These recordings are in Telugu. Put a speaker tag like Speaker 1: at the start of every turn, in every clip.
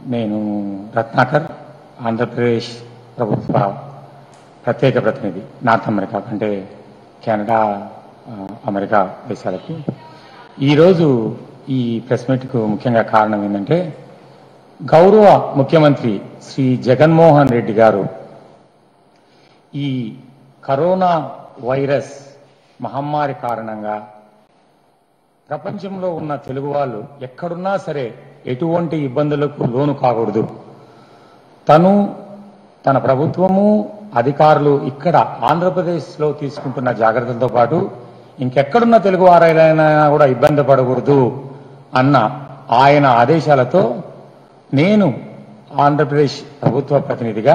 Speaker 1: నేను రత్నాకర్ ఆంధ్రప్రదేశ్ ప్రభుత్వ ప్రత్యేక ప్రతినిధి నార్త్ అమెరికా అంటే కెనడా ఆ, అమెరికా దేశాలకు ఈరోజు ఈ ప్రెస్ మీట్కు ముఖ్యంగా కారణం ఏంటంటే గౌరవ ముఖ్యమంత్రి శ్రీ జగన్మోహన్ రెడ్డి గారు ఈ కరోనా వైరస్ మహమ్మారి కారణంగా ప్రపంచంలో ఉన్న తెలుగు వాళ్ళు ఎక్కడున్నా సరే ఎటువంటి ఇబ్బందులకు లోను కాకూడదు తను తన ప్రభుత్వము అధికారులు ఇక్కడ ఆంధ్రప్రదేశ్లో తీసుకుంటున్న జాగ్రత్తలతో పాటు ఇంకెక్కడున్న తెలుగు వారైనా కూడా ఇబ్బంది పడకూడదు అన్న ఆయన ఆదేశాలతో నేను ఆంధ్రప్రదేశ్ ప్రభుత్వ ప్రతినిధిగా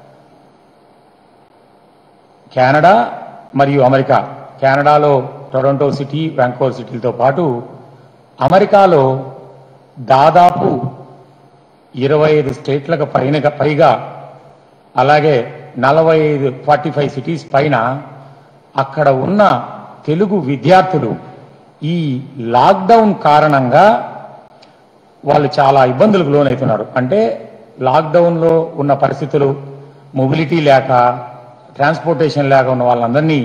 Speaker 1: కెనడా మరియు అమెరికా కెనడాలో టొరంటో సిటీ వ్యాంకోవర్ సిటీలతో పాటు అమెరికాలో దాదాపు ఇరవై ఐదు స్టేట్లకు పైన పైగా అలాగే నలభై ఐదు ఫార్టీ ఫైవ్ సిటీస్ పైన అక్కడ ఉన్న తెలుగు విద్యార్థులు ఈ లాక్డౌన్ కారణంగా వాళ్ళు చాలా ఇబ్బందులకు లోనవుతున్నారు అంటే లాక్డౌన్లో ఉన్న పరిస్థితులు మొబిలిటీ లేక ట్రాన్స్పోర్టేషన్ లేక ఉన్న వాళ్ళందరినీ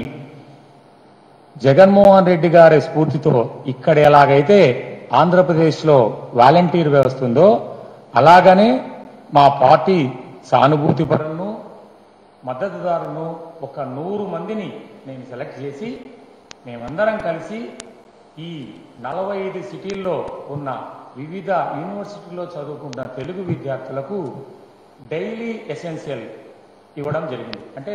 Speaker 1: జగన్మోహన్ రెడ్డి గారి స్ఫూర్తితో ఇక్కడ ఎలాగైతే ఆంధ్రప్రదేశ్లో వాలంటీర్ వ్యవస్థ ఉందో అలాగనే మా పార్టీ సానుభూతి పరులను మద్దతుదారులను ఒక నూరు మందిని నేను సెలెక్ట్ చేసి మేమందరం కలిసి ఈ నలభై ఐదు సిటీల్లో ఉన్న వివిధ యూనివర్సిటీల్లో చదువుకుంటున్న తెలుగు విద్యార్థులకు డైలీ ఎసెన్షియల్ ఇవ్వడం జరిగింది అంటే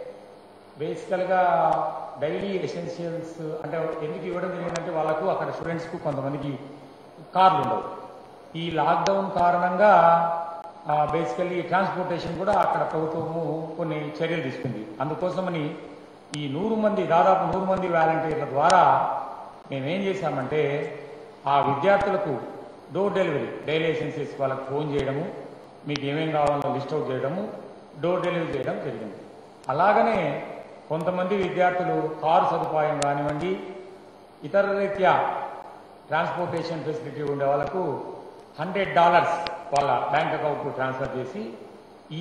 Speaker 1: బేసికల్గా డైలీ ఎసెన్షియల్స్ అంటే ఎందుకు ఇవ్వడం జరిగిందంటే వాళ్ళకు అక్కడ స్టూడెంట్స్కు కొంతమందికి కార్లు ఉండవు ఈ లాక్డౌన్ కారణంగా బేసికల్లీ ట్రాన్స్పోర్టేషన్ కూడా అక్కడ ప్రభుత్వము కొన్ని చర్యలు తీసుకుంది అందుకోసమని ఈ నూరు మంది దాదాపు నూరు మంది వాలంటీర్ల ద్వారా మేమేం చేశామంటే ఆ విద్యార్థులకు డోర్ డెలివరీ డైలీ ఎసెన్షియల్స్ వాళ్ళకి ఫోన్ చేయడము మీకు ఏమేం కావాలో లిస్ట్ అవుట్ చేయడము డోర్ డెలివరీ చేయడం జరిగింది అలాగనే కొంతమంది విద్యార్థులు కారు సదుపాయం కానివ్వండి ఇతర రీత్యా ట్రాన్స్పోర్టేషన్ ఫెసిలిటీ ఉండే వాళ్ళకు హండ్రెడ్ డాలర్స్ వాళ్ళ బ్యాంక్ అకౌంట్కు ట్రాన్స్ఫర్ చేసి ఈ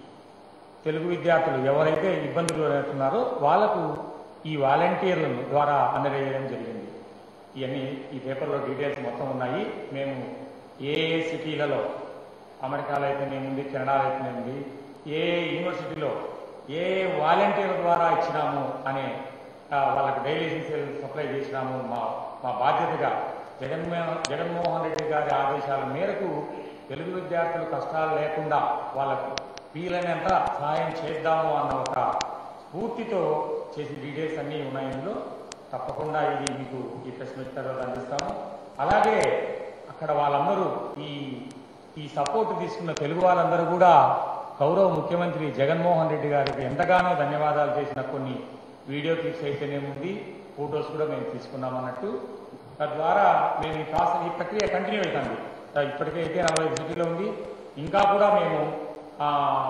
Speaker 1: తెలుగు విద్యార్థులు ఎవరైతే ఇబ్బందులు ఎదుర్కొన్నారో వాళ్ళకు ఈ వాలంటీర్లను ద్వారా అందజేయడం జరిగింది ఇవన్నీ ఈ పేపర్లో డీటెయిల్స్ మొత్తం ఉన్నాయి మేము ఏ ఏ సిటీలలో అమెరికాలో అయితేనేముంది కెనడాలో అయితేనేముంది ఏ ఏ యూనివర్సిటీలో ఏ ఏ వాలంటీర్ల ద్వారా ఇచ్చినాము అనే ఆ, వాళ్ళకి డైలీ ఎసెన్షియల్ సప్లై చేసినాము మా మా బాధ్యతగా జగన్మో జగన్మోహన్ రెడ్డి గారి ఆదేశాల మేరకు తెలుగు విద్యార్థులు కష్టాలు లేకుండా వాళ్ళకు వీలైనంత సహాయం చేద్దాము అన్న ఒక స్ఫూర్తితో చేసిన డీటెయిల్స్ అన్నీ ఉన్నాయి ఇందులో తప్పకుండా ఇది మీకు ఈ ప్రెస్ మీట్ తర్వాత అందిస్తాము అలాగే అక్కడ వాళ్ళందరూ ఈ ఈ సపోర్ట్ తీసుకున్న తెలుగు వాళ్ళందరూ కూడా గౌరవ ముఖ్యమంత్రి జగన్మోహన్ రెడ్డి గారికి ఎంతగానో ధన్యవాదాలు చేసిన కొన్ని వీడియో క్లిప్స్ అయితేనేముంది ఫొటోస్ కూడా మేము తీసుకున్నాం అన్నట్టు తద్వారా మేము ఈ ప్రాసెస్ ఈ ప్రక్రియ కంటిన్యూ అవుతుంది ఇప్పటికే అయితే నలభై ఐదు సిటీలో ఉంది ఇంకా కూడా మేము ఆ,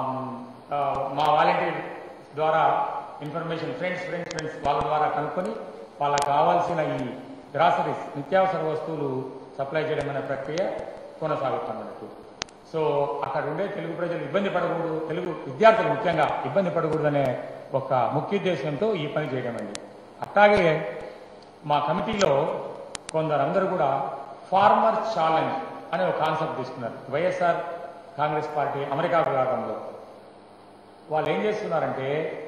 Speaker 1: ఆ, మా వాలంటీర్ ద్వారా ఇన్ఫర్మేషన్ ఫ్రెండ్స్ ఫ్రెండ్స్ ఫ్రెండ్స్ వాళ్ళ ద్వారా కనుక్కొని వాళ్ళకి కావాల్సిన ఈ గ్రాసరీస్ నిత్యావసర వస్తువులు సప్లై చేయడం అనే ప్రక్రియ కొనసాగుతున్నట్టు సో అక్కడ ఉండే తెలుగు ప్రజలు ఇబ్బంది పడకూడదు తెలుగు విద్యార్థులు ముఖ్యంగా ఇబ్బంది పడకూడదనే ఒక ముఖ్య ఉద్దేశంతో ఈ పని చేయడం అండి అట్లాగే మా కమిటీలో కొందరందరూ కూడా ఫార్మర్ ఛాలెంజ్ అనే ఒక కాన్సెప్ట్ తీసుకున్నారు వైఎస్ఆర్ కాంగ్రెస్ పార్టీ అమెరికా విభాగంలో వాళ్ళు ఏం చేస్తున్నారంటే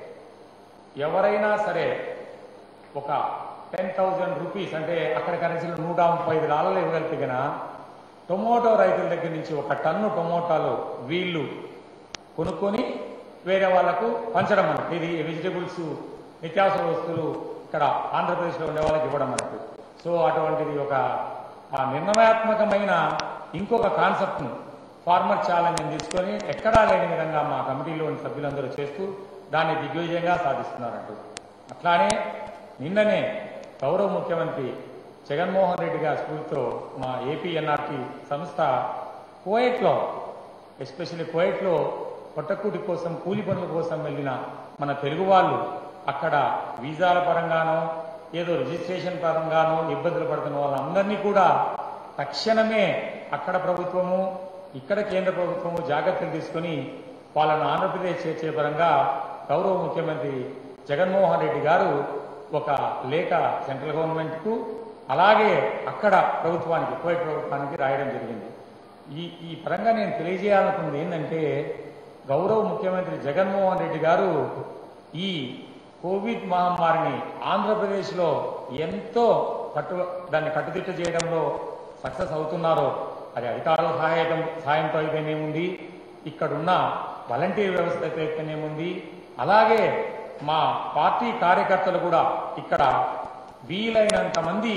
Speaker 1: ఎవరైనా సరే ఒక టెన్ థౌజండ్ రూపీస్ అంటే అక్కడ కరెన్సీలో నూట ముప్పై ఐదు డాలర్లు ఇవ్వగలిగితే గన టొమాటో రైతుల దగ్గర నుంచి ఒక టన్ను టొమాటోలు వీళ్ళు కొనుక్కొని వేరే వాళ్ళకు పంచడం అన్నట్టు ఇది వెజిటబుల్స్ నిత్యావసర వస్తువులు ఇక్కడ ఆంధ్రప్రదేశ్లో ఉండే వాళ్ళకి ఇవ్వడం అన్నట్టు సో అటువంటిది ఒక ఆ నిర్ణయాత్మకమైన ఇంకొక కాన్సెప్ట్ను ఫార్మర్ ఛాలెంజ్ తీసుకొని ఎక్కడా లేని విధంగా మా కమిటీలోని సభ్యులందరూ చేస్తూ దాన్ని దిగ్విజయంగా సాధిస్తున్నారంటూ అట్లానే నిన్ననే గౌరవ ముఖ్యమంత్రి జగన్మోహన్ రెడ్డి గారి స్ఫూర్తితో మా ఏపీ ఎన్ఆర్టీ సంస్థ కువైట్లో ఎస్పెషల్లీ కువైట్లో పొట్టకూటి కోసం కూలి పనుల కోసం వెళ్ళిన మన తెలుగు వాళ్ళు అక్కడ వీసాల పరంగానో ఏదో రిజిస్ట్రేషన్ పరంగానో ఇబ్బందులు పడుతున్న వాళ్ళందరినీ కూడా తక్షణమే అక్కడ ప్రభుత్వము ఇక్కడ కేంద్ర ప్రభుత్వం జాగ్రత్తలు తీసుకొని వాళ్ళను ఆంధ్రప్రదేశ్ చేర్చే పరంగా గౌరవ ముఖ్యమంత్రి జగన్మోహన్ రెడ్డి గారు ఒక లేఖ సెంట్రల్ గవర్నమెంట్ కు అలాగే అక్కడ ప్రభుత్వానికి కువైట్ ప్రభుత్వానికి రాయడం జరిగింది ఈ ఈ పరంగా నేను తెలియజేయాలనుకుంది ఏంటంటే గౌరవ ముఖ్యమంత్రి జగన్మోహన్ రెడ్డి గారు ఈ కోవిడ్ మహమ్మారిని ఆంధ్రప్రదేశ్లో ఎంతో కట్టు దాన్ని కట్టుదిట్ట చేయడంలో సక్సెస్ అవుతున్నారో అది అధికారుల సహాయం సహాయంతో అయితేనేముంది ఇక్కడున్న వాలంటీర్ వ్యవస్థ అయితేనేముంది అలాగే మా పార్టీ కార్యకర్తలు కూడా ఇక్కడ వీలైనంత మంది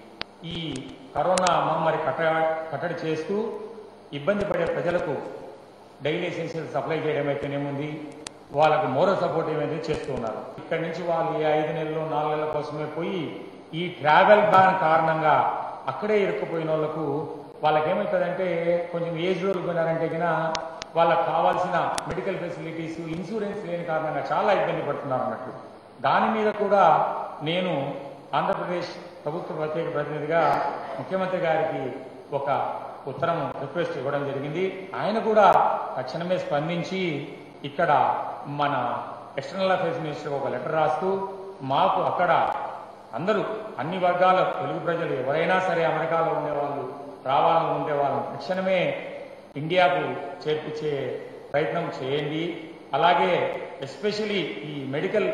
Speaker 1: ఈ కరోనా మహమ్మారి కట్ట కట్టడి చేస్తూ ఇబ్బంది పడే ప్రజలకు డైలీ ఎసెన్షియల్ సప్లై చేయడం అయితేనేముంది వాళ్ళకు మోరల్ సపోర్ట్ ఏమైతే చేస్తూ ఉన్నారు ఇక్కడి నుంచి వాళ్ళు ఈ ఐదు నెలలు నాలుగు నెలల కోసమే పోయి ఈ ట్రావెల్ బ్యాన్ కారణంగా అక్కడే ఇరుక్కుపోయిన వాళ్ళకు వాళ్ళకి ఏమవుతుందంటే కొంచెం ఏజ్ రోజులు పోయినారంటే గిన వాళ్ళకి కావాల్సిన మెడికల్ ఫెసిలిటీస్ ఇన్సూరెన్స్ లేని కారణంగా చాలా ఇబ్బంది పడుతున్నారు అన్నట్టు దాని మీద కూడా నేను ఆంధ్రప్రదేశ్ ప్రభుత్వ ప్రత్యేక ప్రతినిధిగా ముఖ్యమంత్రి గారికి ఒక ఉత్తరం రిక్వెస్ట్ ఇవ్వడం జరిగింది ఆయన కూడా తక్షణమే స్పందించి ఇక్కడ మన ఎక్స్టర్నల్ అఫైర్స్ మినిస్టర్ ఒక లెటర్ రాస్తూ మాకు అక్కడ అందరూ అన్ని వర్గాల తెలుగు ప్రజలు ఎవరైనా సరే అమెరికాలో ఉండేవాళ్ళు రావాలని ఉండే వాళ్ళని తక్షణమే ఇండియాకు చేర్పించే ప్రయత్నం చేయండి అలాగే ఎస్పెషలీ ఈ మెడికల్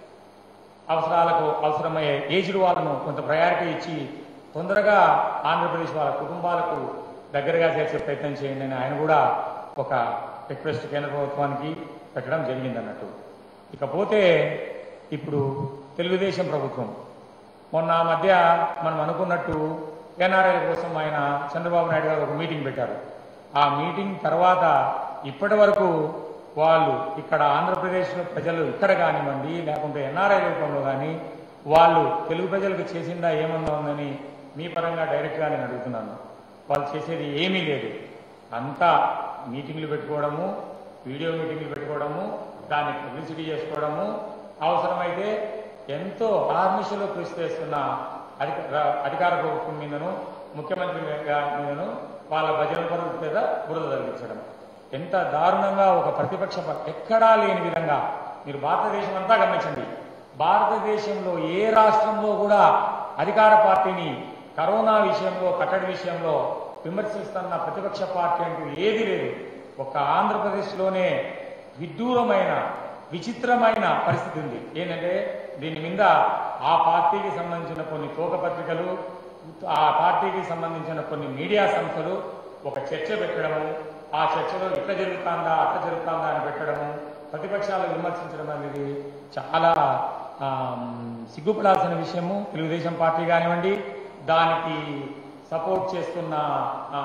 Speaker 1: అవసరాలకు అవసరమయ్యే ఏజ్డ్ వాళ్ళను కొంత ప్రయారిటీ ఇచ్చి తొందరగా ఆంధ్రప్రదేశ్ వాళ్ళ కుటుంబాలకు దగ్గరగా చేసే ప్రయత్నం చేయండి అని ఆయన కూడా ఒక రిక్వెస్ట్ కేంద్ర ప్రభుత్వానికి పెట్టడం జరిగింది అన్నట్టు ఇకపోతే ఇప్పుడు తెలుగుదేశం ప్రభుత్వం మొన్న ఆ మధ్య మనం అనుకున్నట్టు ఎన్ఆర్ఐల కోసం ఆయన చంద్రబాబు నాయుడు గారు ఒక మీటింగ్ పెట్టారు ఆ మీటింగ్ తర్వాత ఇప్పటి వరకు వాళ్ళు ఇక్కడ ఆంధ్రప్రదేశ్లో ప్రజలు ఇక్కడ కానివ్వండి లేకుంటే ఎన్ఆర్ఐ రూపంలో కానీ వాళ్ళు తెలుగు ప్రజలకు చేసిందా ఏమన్నా ఉందని మీ పరంగా డైరెక్ట్గా నేను అడుగుతున్నాను వాళ్ళు చేసేది ఏమీ లేదు అంతా మీటింగ్లు పెట్టుకోవడము వీడియో మీటింగ్లు పెట్టుకోవడము దాన్ని పబ్లిసిటీ చేసుకోవడము అవసరమైతే ఎంతో ఆర్మిషలో కృషి చేస్తున్న అధిక ర- అధికార ప్రభుత్వం మీదను ముఖ్యమంత్రి గా- మీదను వాళ్ళ భజన పరుల మీద బురద తగ్గించడం ఎంత దారుణంగా ఒక ప్రతిపక్ష ప- ఎక్కడా లేని విధంగా మీరు భారతదేశం అంతా గమనించండి భారతదేశంలో ఏ రాష్ట్రంలో కూడా అధికార పార్టీని కరోనా విషయంలో కట్టడి విషయంలో విమర్శిస్తున్న ప్రతిపక్ష పార్టీ అంటూ ఏది లేదు ఒక ఆంధ్రప్రదేశ్లోనే విడ్డూరమైన విచిత్రమైన పరిస్థితి ఉంది ఏంటంటే దీని మీద ఆ పార్టీకి సంబంధించిన కొన్ని తోక పత్రికలు ఆ పార్టీకి సంబంధించిన కొన్ని మీడియా సంస్థలు ఒక చర్చ పెట్టడము ఆ చర్చలో ఇట్లా జరుగుతుందా అట్లా జరుగుతుందా అని పెట్టడము ప్రతిపక్షాలు విమర్శించడం అనేది చాలా ఆమ్, సిగ్గుపడాల్సిన విషయము తెలుగుదేశం పార్టీ కానివ్వండి దానికి సపోర్ట్ చేస్తున్న ఆ,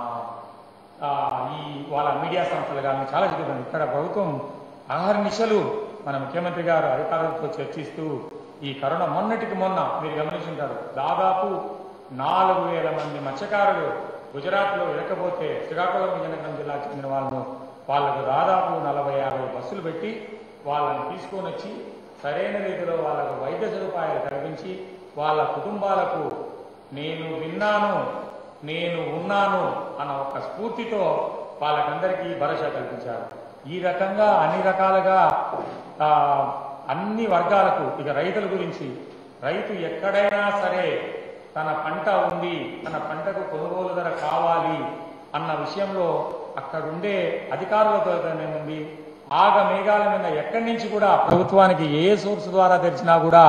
Speaker 1: ఆ, ఈ వాళ్ళ మీడియా సంస్థలు కానీ చాలా జరుగుతుంది ఇక్కడ ప్రభుత్వం ఆహార నిశలు మన ముఖ్యమంత్రి గారు అధికారులతో చర్చిస్తూ ఈ కరోనా మొన్నటికి మొన్న మీరు గమనించుంటారు దాదాపు నాలుగు వేల మంది మత్స్యకారులు గుజరాత్లో ఇరకపోతే శ్రీకాకుళం విజయనగరం జిల్లాకు చెందిన వాళ్ళను వాళ్ళకు దాదాపు నలభై యాభై బస్సులు పెట్టి వాళ్ళని తీసుకొని వచ్చి సరైన రీతిలో వాళ్ళకు వైద్య సదుపాయాలు కల్పించి వాళ్ళ కుటుంబాలకు నేను విన్నాను నేను ఉన్నాను అన్న ఒక స్ఫూర్తితో వాళ్ళకందరికీ భరోసా కల్పించారు ఈ రకంగా అన్ని రకాలుగా ఆ, అన్ని వర్గాలకు ఇక రైతుల గురించి రైతు ఎక్కడైనా సరే తన పంట ఉంది తన పంటకు కొనుగోలు ధర కావాలి అన్న విషయంలో అక్కడుండే అధికారులతో ఉంది ఆగ మేఘాల మీద ఎక్కడి నుంచి కూడా ప్రభుత్వానికి ఏ సోర్స్ ద్వారా తెరిచినా కూడా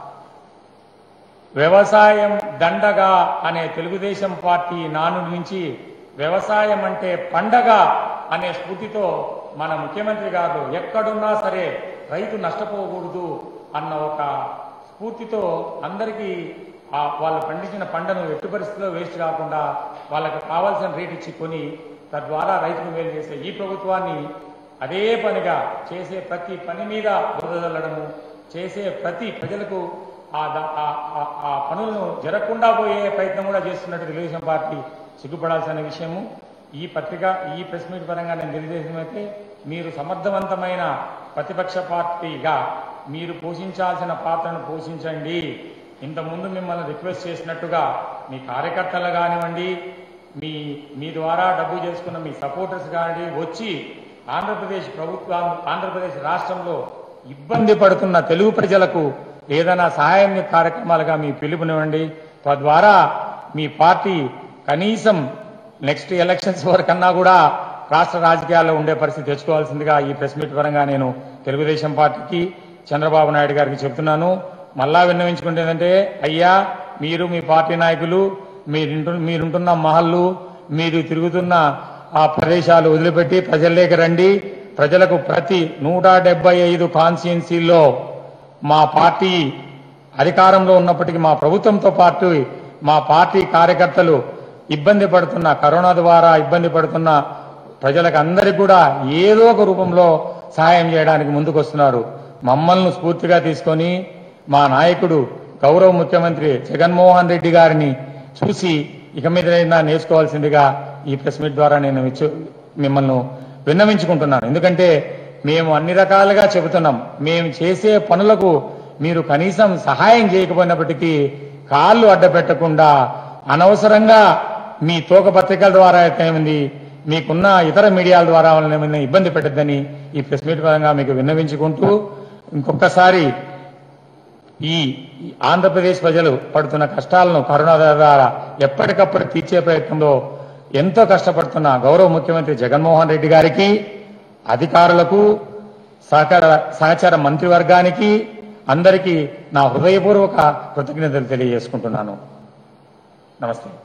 Speaker 1: వ్యవసాయం దండగా అనే తెలుగుదేశం పార్టీ నానుడి నుంచి వ్యవసాయం అంటే పండగ అనే స్ఫూర్తితో మన ముఖ్యమంత్రి గారు ఎక్కడున్నా సరే రైతు నష్టపోకూడదు అన్న ఒక స్ఫూర్తితో అందరికీ ఆ వాళ్ళు పండించిన పంటను ఎట్టి పరిస్థితిలో వేస్ట్ కాకుండా వాళ్ళకి కావాల్సిన రేట్ ఇచ్చి కొని తద్వారా రైతుకు మేలు చేసే ఈ ప్రభుత్వాన్ని అదే పనిగా చేసే ప్రతి పని మీద బురద చల్లడము చేసే ప్రతి ప్రజలకు ఆ ద- ఆ- ఆ- ఆ పనులను జరగకుండా పోయే ప్రయత్నం కూడా చేస్తున్నట్టు తెలుగుదేశం పార్టీ సిగ్గుపడాల్సిన విషయము ఈ పత్రిక ఈ ప్రెస్ మీట్ పరంగా నేను తెలియజేసిన అయితే మీరు సమర్థవంతమైన ప్రతిపక్ష పార్టీగా మీరు పోషించాల్సిన పాత్రను పోషించండి ఇంతకుముందు మిమ్మల్ని రిక్వెస్ట్ చేసినట్టుగా మీ కార్యకర్తలు కానివ్వండి మీ మీ ద్వారా డబ్బు చేసుకున్న మీ సపోర్టర్స్ కానీ వచ్చి ఆంధ్రప్రదేశ్ ప్రభుత్వం ఆంధ్రప్రదేశ్ రాష్ట్రంలో ఇబ్బంది పడుతున్న తెలుగు ప్రజలకు ఏదైనా సహాయం కార్యక్రమాలుగా మీ పిలుపునివ్వండి తద్వారా మీ పార్టీ కనీసం నెక్స్ట్ ఎలక్షన్స్ వరకన్నా కూడా రాష్ట్ర రాజకీయాల్లో ఉండే పరిస్థితి తెచ్చుకోవాల్సిందిగా ఈ ప్రెస్ మీట్ పరంగా నేను తెలుగుదేశం పార్టీకి చంద్రబాబు నాయుడు గారికి చెప్తున్నాను మళ్ళా విన్నవించుకుంటేదంటే అయ్యా మీరు మీ పార్టీ నాయకులు మీరింటు మీరుంటున్న మహల్లు మీరు తిరుగుతున్న ఆ ప్రదేశాలు వదిలిపెట్టి ప్రజల్లోకి రండి ప్రజలకు ప్రతి నూట డెబ్బై ఐదు కాన్స్టిట్యున్సీల్లో మా పార్టీ అధికారంలో ఉన్నప్పటికీ మా ప్రభుత్వంతో పాటు మా పార్టీ కార్యకర్తలు ఇబ్బంది పడుతున్న కరోనా ద్వారా ఇబ్బంది పడుతున్న ప్రజలకు అందరికీ కూడా ఏదో ఒక రూపంలో సహాయం చేయడానికి ముందుకు వస్తున్నారు మమ్మల్ని స్ఫూర్తిగా తీసుకొని మా నాయకుడు గౌరవ ముఖ్యమంత్రి జగన్మోహన్ రెడ్డి గారిని చూసి ఇక మీద నేర్చుకోవాల్సిందిగా ఈ ప్రెస్ మీట్ ద్వారా నేను ఇచ్చు- మిమ్మల్ని విన్నవించుకుంటున్నాను ఎందుకంటే మేము అన్ని రకాలుగా చెబుతున్నాం మేము చేసే పనులకు మీరు కనీసం సహాయం చేయకపోయినప్పటికీ కాళ్ళు అడ్డపెట్టకుండా అనవసరంగా మీ తోక పత్రికల ద్వారా ఏమైంది మీకున్న ఇతర మీడియాల ద్వారా వాళ్ళని ఏమైనా ఇబ్బంది పెట్టద్దని ఈ ప్రెస్ మీట్ పరంగా మీకు విన్నవించుకుంటూ ఇంకొకసారి ఈ ఈ ఆంధ్రప్రదేశ్ ప్రజలు పడుతున్న కష్టాలను కరోనా ద్వారా ఎప్పటికప్పుడు తీర్చే ప్రయత్నంలో ఎంతో కష్టపడుతున్న గౌరవ ముఖ్యమంత్రి జగన్మోహన్ రెడ్డి గారికి అధికారులకు సహకార సహచార మంత్రివర్గానికి అందరికీ నా హృదయపూర్వక కృతజ్ఞతలు తెలియజేసుకుంటున్నాను నమస్తే